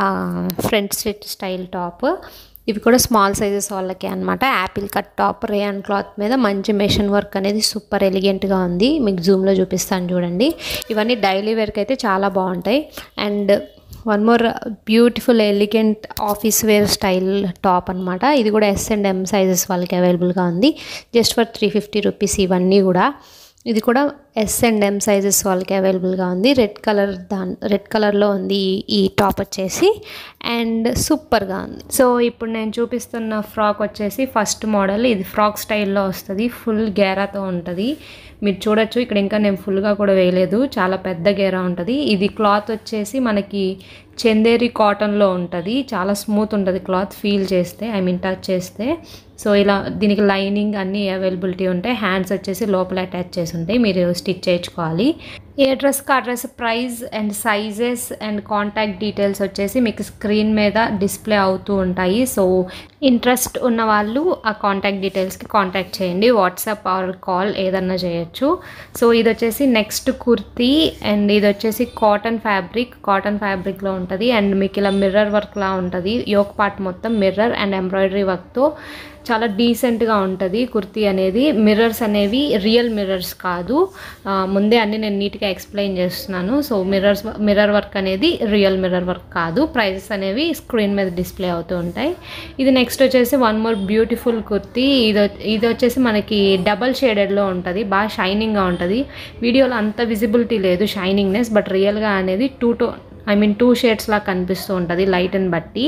ఫ్రంట్ స్లిట్ స్టైల్ టాప్ ఇవి కూడా స్మాల్ సైజెస్ వాళ్ళకి అనమాట apple cut top rayon cloth మీద మంచి మెషిన్ వర్క్ అనేది సూపర్ ఎలిగెంట్గా ఉంది మీకు జూమ్లో చూపిస్తాను చూడండి ఇవన్నీ డైలీ వేర్కి అయితే చాలా బాగుంటాయి and one more beautiful elegant office wear style top అనమాట ఇది కూడా ఎస్ అండ్ ఎం సైజెస్ వాళ్ళకి అవైలబుల్గా ఉంది just for three fifty rupees ఇవన్నీ కూడా ఇది కూడా ఎస్ అండ్ ఎం సైజెస్ వాళ్ళకి అవైలబుల్గా ఉంది రెడ్ కలర్ దాని రెడ్ కలర్లో ఉంది ఈ- ఈ టాప్ వచ్చేసి అండ్ సూపర్గా ఉంది సో ఇప్పుడు నేను చూపిస్తున్న ఫ్రాక్ వచ్చేసి ఫస్ట్ మోడల్ ఇది ఫ్రాక్ స్టైల్లో వస్తుంది ఫుల్ గేరాతో ఉంటుంది మీరు చూడొచ్చు ఇక్కడ ఇంకా నేను ఫుల్గా కూడా వేయలేదు చాలా పెద్ద గేరా ఉంటుంది ఇది క్లాత్ వచ్చేసి మనకి చందేరి కాటన్లో ఉంటుంది చాలా స్మూత్ ఉంటుంది క్లాత్ ఫీల్ చేస్తే ఐ మీన్ టచ్ చేస్తే సో ఇలా దీనికి లైనింగ్ అన్నీ అవైలబిలిటీ ఉంటాయి హ్యాండ్స్ వచ్చేసి లోపల అటాచ్ చేసి ఉంటాయి మీరు స్టిచ్ చేయించుకోవాలి ఏ డ్రెస్కి ఆ dress price and sizes and contact details వచ్చేసి మీకు స్క్రీన్ మీద డిస్ప్లే అవుతూ ఉంటాయి సో ఇంట్రెస్ట్ ఉన్న వాళ్ళు ఆ కాంటాక్ట్ డీటెయిల్స్కి కాంటాక్ట్ చేయండి వాట్సాప్ ఆర్ కాల్ ఏదన్నా చేయొచ్చు సో ఇది వచ్చేసి నెక్స్ట్ కుర్తీ అండ్ ఇది వచ్చేసి కాటన్ ఫ్యాబ్రిక్ కాటన్ ఫ్యాబ్రిక్లో ఉంటుంది అండ్ మీకు ఇలా మిర్రర్ వర్క్లా ఉంటుంది యోక్ పార్ట్ మొత్తం మిర్రర్ అండ్ ఎంబ్రాయిడరీ వర్క్తో చాలా డీసెంట్గా ఉంటుంది కుర్తీ అనేది మిర్రర్స్ అనేవి రియల్ మిర్రర్స్ కాదు ఆ, ముందే అన్ని నేను నీట్గా ఎక్స్ప్లెయిన్ చేస్తున్నాను సో మిర్రర్స్ మిర్రర్ వర్క్ అనేది రియల్ మిర్రర్ వర్క్ కాదు ప్రైజెస్ అనేవి స్క్రీన్ మీద డిస్ప్లే అవుతూ ఉంటాయి ఇది నెక్స్ట్ వచ్చేసి వన్ మోర్ బ్యూటిఫుల్ కుర్తీ ఇది వచ్- ఇది వచ్చేసి మనకి డబల్ షేడెడ్లో ఉంటుంది బాగా షైనింగ్గా ఉంటుంది వీడియోలో అంత విజిబిలిటీ లేదు షైనింగ్నెస్ బట్ రియల్గా అనేది టూ టో ఐ మీన్ టూ షేడ్స్ లాగా కనిపిస్తూ ఉంటుంది లైట్ని బట్టి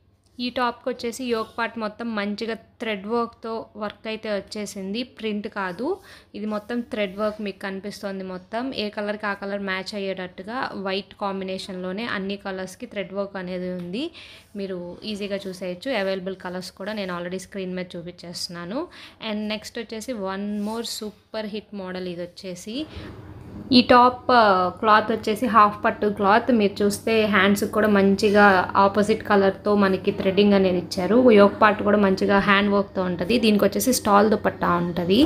ఈ టాప్కి వచ్చేసి యోక్ పార్ట్ మొత్తం మంచిగా థ్రెడ్ వర్క్తో వర్క్ అయితే వచ్చేసింది ప్రింట్ కాదు ఇది మొత్తం థ్రెడ్ వర్క్ మీకు కనిపిస్తుంది మొత్తం ఏ కలర్కి ఆ కలర్ మ్యాచ్ అయ్యేటట్టుగా వైట్ కాంబినేషన్లోనే అన్ని కలర్స్కి థ్రెడ్ వర్క్ అనేది ఉంది మీరు ఈజీగా చూసేయచ్చు అవైలబుల్ కలర్స్ కూడా నేను ఆల్రెడీ స్క్రీన్ మీద చూపించేస్తున్నాను అండ్ నెక్స్ట్ వచ్చేసి one more super hit model ఇది వచ్చేసి ఈ టాప్ క్లాత్ వచ్చేసి హాఫ్ పట్టు క్లాత్ మీరు చూస్తే హ్యాండ్స్ కూడా మంచిగా ఆపోజిట్ కలర్తో మనకి థ్రెడ్డింగ్ అనేది ఇచ్చారు యోక్ పార్ట్ కూడా మంచిగా హ్యాండ్ వర్క్తో ఉంటుంది దీనికి వచ్చేసి స్టాల్ దుపట్టా ఉంటుంది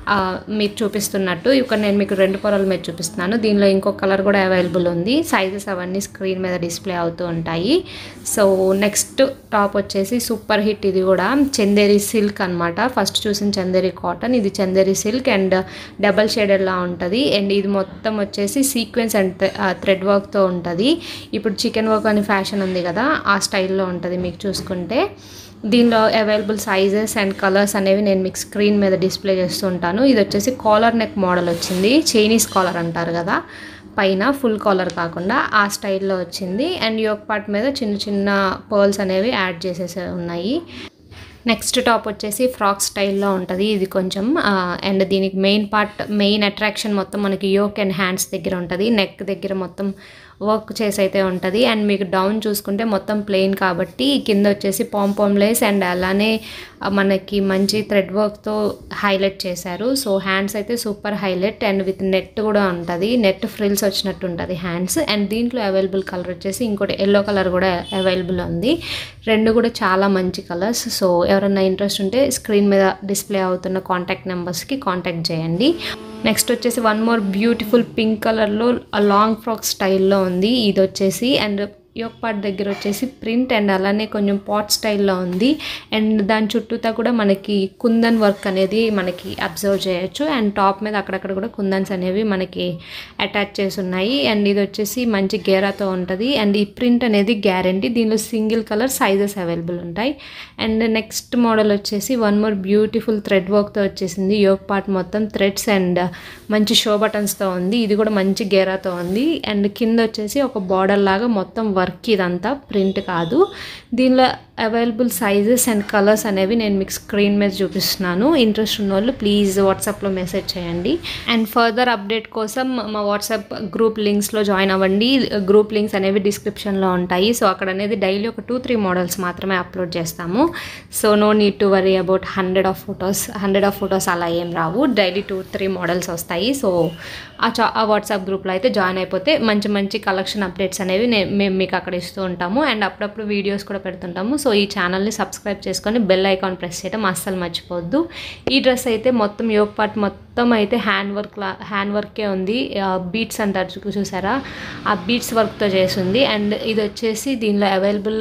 ఆ, మీకు చూపిస్తున్నట్టు ఇక్కడ నేను మీకు రెండు పొరల మీద చూపిస్తున్నాను దీనిలో ఇంకో కలర్ కూడా అవైలబుల్ ఉంది సైజెస్ అవన్నీ స్క్రీన్ మీద డిస్ప్లే అవుతూ ఉంటాయి సో నెక్స్ట్ టాప్ వచ్చేసి సూపర్ హిట్ ఇది కూడా చందేరి సిల్క్ అనమాట ఫస్ట్ చూసిన చందేరి కాటన్ ఇది చందేరి సిల్క్ అండ్ డబల్ షేడెడ్లా ఉంటుంది అండ్ ఇది మొత్తం వచ్చేసి సీక్వెన్స్ అండ్ థ్రెడ్ వర్క్తో ఉంటుంది ఇప్పుడు చికెన్ వర్క్ అని ఫ్యాషన్ ఉంది కదా ఆ స్టైల్లో ఉంటుంది మీకు చూసుకుంటే దీనిలో అవైలబుల్ సైజెస్ అండ్ కలర్స్ అనేవి నేను మీకు స్క్రీన్ మీద డిస్ప్లే చేస్తూ ఉంటాను ఇది వచ్చేసి కాలర్ నెక్ మోడల్ వచ్చింది చైనీస్ కాలర్ అంటారు కదా పైన ఫుల్ కాలర్ కాకుండా ఆ స్టైల్లో వచ్చింది అండ్ యోక్ పార్ట్ మీద చిన్న చిన్న పర్ల్స్ అనేవి యాడ్ చేసేసి ఉన్నాయి నెక్స్ట్ టాప్ వచ్చేసి ఫ్రాక్ స్టైల్లో ఉంటుంది ఇది కొంచెం అండ్ దీనికి మెయిన్ పార్ట్ మెయిన్ అట్రాక్షన్ మొత్తం మనకి యోక్ అండ్ హ్యాండ్స్ దగ్గర ఉంటుంది నెక్ దగ్గర మొత్తం వర్క్ చేసి అయితే ఉంటుంది అండ్ మీకు డౌన్ చూసుకుంటే మొత్తం ప్లెయిన్ కాబట్టి కింద వచ్చేసి పాంపామ్ లేస్ అండ్ అలానే ఆ, మనకి మంచి థ్రెడ్ వర్క్తో హైలైట్ చేశారు సో హ్యాండ్స్ అయితే super highlight and with net కూడా ఉంటుంది నెట్ ఫ్రిల్స్ వచ్చినట్టు ఉంటుంది హ్యాండ్స్ అండ్ దీంట్లో అవైలబుల్ కలర్ వచ్చేసి ఇంకోటి ఎల్లో కలర్ కూడా అవైలబుల్ ఉంది రెండు కూడా చాలా మంచి కలర్స్ సో ఎవరైనా ఇంట్రెస్ట్ ఉంటే స్క్రీన్ మీద డిస్ప్లే అవుతున్న కాంటాక్ట్ నెంబర్స్కి కాంటాక్ట్ చేయండి నెక్స్ట్ వచ్చేసి వన్ మోర్ బ్యూటిఫుల్ పింక్ కలర్లో లాంగ్ ఫ్రాక్ స్టైల్లో ఉంది ఇది వచ్చేసి అండ్ యోక్ పార్ట్ దగ్గర వచ్చేసి ప్రింట్ అండ్ అలానే కొంచెం పాట్ స్టైల్లో ఉంది అండ్ దాని చుట్టూతా కూడా మనకి కుందన్ వర్క్ అనేది మనకి అబ్జర్వ్ చేయొచ్చు అండ్ టాప్ మీద అక్కడక్కడ కూడా కుందన్స్ అనేవి మనకి అటాచ్ చేసి ఉన్నాయి అండ్ ఇది వచ్చేసి మంచి గేరాతో ఉంటుంది అండ్ ఈ ప్రింట్ అనేది గ్యారంటీ దీనిలో సింగిల్ కలర్ సైజెస్ అవైలబుల్ ఉంటాయి అండ్ నెక్స్ట్ మోడల్ వచ్చేసి వన్ మోర్ బ్యూటిఫుల్ థ్రెడ్ వర్క్తో వచ్చేసింది యోక్ పార్ట్ మొత్తం థ్రెడ్స్ అండ్ మంచి షో బటన్స్తో ఉంది ఇది కూడా మంచి గేరాతో ఉంది అండ్ కింద వచ్చేసి ఒక బార్డర్ లాగా మొత్తం వర్క్ ఇదంతా ప్రింట్ కాదు దీనిలో అవైలబుల్ సైజెస్ అండ్ కలర్స్ అనేవి నేను మీకు స్క్రీన్ మీద చూపిస్తున్నాను ఇంట్రెస్ట్ ఉన్న వాళ్ళు ప్లీజ్ వాట్సాప్లో మెసేజ్ చేయండి అండ్ ఫర్దర్ అప్డేట్ కోసం మా వాట్సాప్ గ్రూప్ లింక్స్లో జాయిన్ అవ్వండి గ్రూప్ లింక్స్ అనేవి డిస్క్రిప్షన్లో ఉంటాయి సో అక్కడ అనేది డైలీ ఒక టూ త్రీ మోడల్స్ మాత్రమే అప్లోడ్ చేస్తాము so no need to worry about hundred of photos hundred of photos అలా ఏం రావు డైలీ టూ త్రీ మోడల్స్ వస్తాయి సో ఆ చా ఆ వాట్సాప్ గ్రూప్లో అయితే జాయిన్ అయిపోతే మంచి మంచి కలెక్షన్ అప్డేట్స్ అనేవి నే మేము మీకు అక్కడ ఇస్తూ ఉంటాము అండ్ అప్పుడప్పుడు వీడియోస్ కూడా పెడుతుంటాము సో ఈ ఛానల్ని సబ్స్క్రైబ్ చేసుకొని బెల్ ఐకాన్ ప్రెస్ చేయడం అస్సలు మర్చిపోవద్దు ఈ డ్రెస్ అయితే మొత్తం యోగ్ పార్ట్ మొత్తం అయితే హ్యాండ్ వర్క్ లా హ్యాండ్ వర్కే ఉంది బీట్స్ అంటారు చూ- చూసారా ఆ బీట్స్ వర్క్తో చేసింది అండ్ ఇది వచ్చేసి దీనిలో అవైలబుల్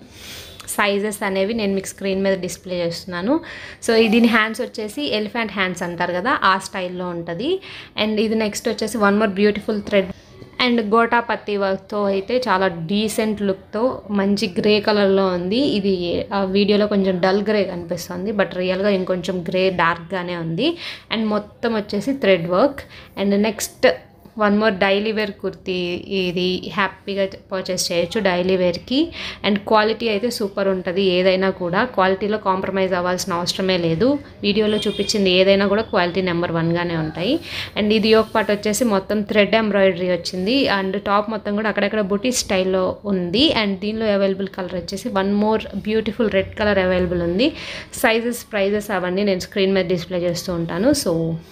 సైజెస్ అనేవి నేను మీకు స్క్రీన్ మీద డిస్ప్లే చేస్తున్నాను సో దీని హ్యాండ్స్ వచ్చేసి ఎలిఫెంట్ హ్యాండ్స్ అంటారు కదా ఆ స్టైల్లో ఉంటుంది అండ్ ఇది నెక్స్ట్ వచ్చేసి one more beautiful thread and gota patti వర్క్తో అయితే చాలా డీసెంట్ లుక్తో మంచి గ్రే కలర్లో ఉంది ఇది ఆ వీడియోలో కొంచెం డల్ గ్రే కనిపిస్తుంది బట్ రియల్గా ఇంకొంచెం గ్రే డార్క్గానే ఉంది అండ్ మొత్తం వచ్చేసి thread work and next one more daily wear kurti ఇది హ్యాపీగా పర్చేస్ చేయొచ్చు డైలీ వేర్కి అండ్ క్వాలిటీ అయితే సూపర్ ఉంటుంది ఏదైనా కూడా క్వాలిటీలో కాంప్రమైజ్ అవ్వాల్సిన అవసరమే లేదు వీడియోలో చూపించింది ఏదైనా కూడా క్వాలిటీ నెంబర్ వన్గానే ఉంటాయి అండ్ ఇది యోక్ పార్ట్ వచ్చేసి మొత్తం థ్రెడ్ ఎంబ్రాయిడరీ వచ్చింది అండ్ టాప్ మొత్తం కూడా అక్కడక్కడ బుటీ స్టైల్లో ఉంది అండ్ దీనిలో అవైలబుల్ కలర్ వచ్చేసి one more beautiful red colour available ఉంది సైజెస్ ప్రైజెస్ అవన్నీ నేను స్క్రీన్ మీద డిస్ప్లే చేస్తూ ఉంటాను so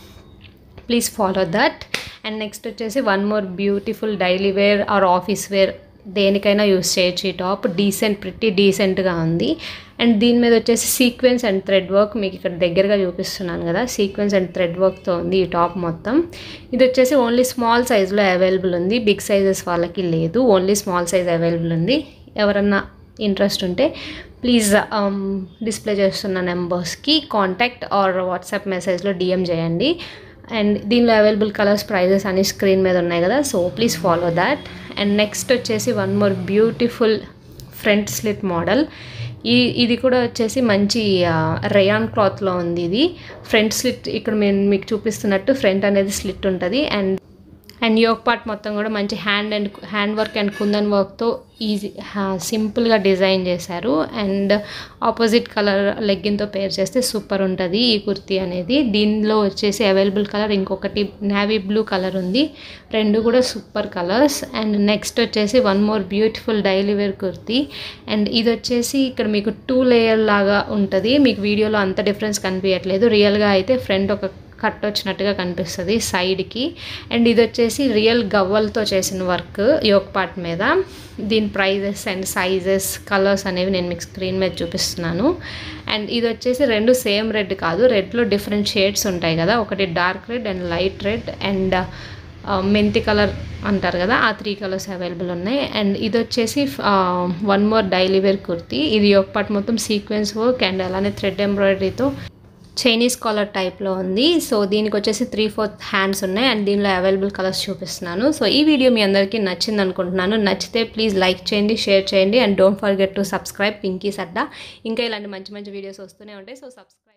please follow that and next వచ్చేసి one more beautiful daily wear or office wear దేనికైనా యూస్ చేయొచ్చు ఈ టాప్ డీసెంట్ ప్రిట్టి డీసెంట్గా ఉంది అండ్ దీని మీద వచ్చేసి సీక్వెన్స్ అండ్ థ్రెడ్ వర్క్ మీకు ఇక్కడ దగ్గరగా చూపిస్తున్నాను కదా సీక్వెన్స్ అండ్ థ్రెడ్ వర్క్తో ఉంది ఈ టాప్ మొత్తం ఇది వచ్చేసి ఓన్లీ స్మాల్ సైజులో అవైలబుల్ ఉంది బిగ్ సైజెస్ వాళ్ళకి లేదు ఓన్లీ స్మాల్ సైజ్ అవైలబుల్ ఉంది ఎవరన్నా ఇంట్రెస్ట్ ఉంటే ప్లీజ్ డిస్ప్లే చేస్తున్న నెంబర్స్కి కాంటాక్ట్ ఆర్ వాట్సాప్ మెసేజ్లో డిఎం చేయండి అండ్ దీనిలో అవైలబుల్ కలర్స్ ప్రైజెస్ అన్ని స్క్రీన్ మీద ఉన్నాయి కదా so please follow that and next వచ్చేసి one more beautiful front slit model ఈ ఇది కూడా వచ్చేసి మంచి రయాన్ క్లాత్లో ఉంది ఇది ఫ్రంట్ స్లిట్ ఇక్కడ నేను మీకు చూపిస్తున్నట్టు ఫ్రంట్ అనేది స్లిట్ ఉంటుంది అండ్ అండ్ యోక్ పార్ట్ మొత్తం కూడా మంచి hand and hand work and kundan వర్క్తో ఈజీ సింపుల్గా డిజైన్ చేశారు అండ్ ఆపోజిట్ కలర్ లెగ్గిన్తో పేర్ చేస్తే సూపర్ ఉంటుంది ఈ కుర్తీ అనేది దీనిలో వచ్చేసి అవైలబుల్ కలర్ ఇంకొకటి నావీ బ్లూ కలర్ ఉంది రెండు కూడా సూపర్ కలర్స్ అండ్ నెక్స్ట్ వచ్చేసి one more beautiful daily wear kurti and ఇది వచ్చేసి ఇక్కడ మీకు టూ లేయర్ లాగా ఉంటుంది మీకు వీడియోలో అంత డిఫరెన్స్ కనిపించట్లేదు రియల్గా అయితే ఫ్రంట్ ఒక కట్ వచ్చినట్టుగా కనిపిస్తుంది సైడ్కి అండ్ ఇది వచ్చేసి రియల్ గవ్వలతో చేసిన వర్క్ యోక్ పార్ట్ మీద దీని ప్రైజెస్ అండ్ సైజెస్ కలర్స్ అనేవి నేను మీకు స్క్రీన్ మీద చూపిస్తున్నాను అండ్ ఇది వచ్చేసి రెండు సేమ్ రెడ్ కాదు రెడ్లో డిఫరెంట్ షేడ్స్ ఉంటాయి కదా ఒకటి dark red and light red and మెంతి కలర్ అంటారు కదా ఆ త్రీ కలర్స్ అవైలబుల్ ఉన్నాయి అండ్ ఇది వచ్చేసి one more daily wear kurti ఇది ఒక పార్ట్ మొత్తం సీక్వెన్స్ వర్క్ అండ్ అలానే థ్రెడ్ ఎంబ్రాయిడరీతో చైనీస్ కాలర్ టైప్లో ఉంది సో దీనికి వచ్చేసి త్రీ ఫోర్త్ హ్యాండ్స్ ఉన్నాయి అండ్ దీనిలో అవైలబుల్ కలర్స్ చూపిస్తున్నాను సో ఈ వీడియో మీ అందరికీ నచ్చింది అనుకుంటున్నాను నచ్చితే ప్లీజ్ లైక్ చేయండి షేర్ చేయండి and don't forget to subscribe Pinky's Adda ఇంకా ఇలాంటి మంచి మంచి వీడియోస్ వస్తూనే ఉంటాయి సో సబ్స్క్రైబ్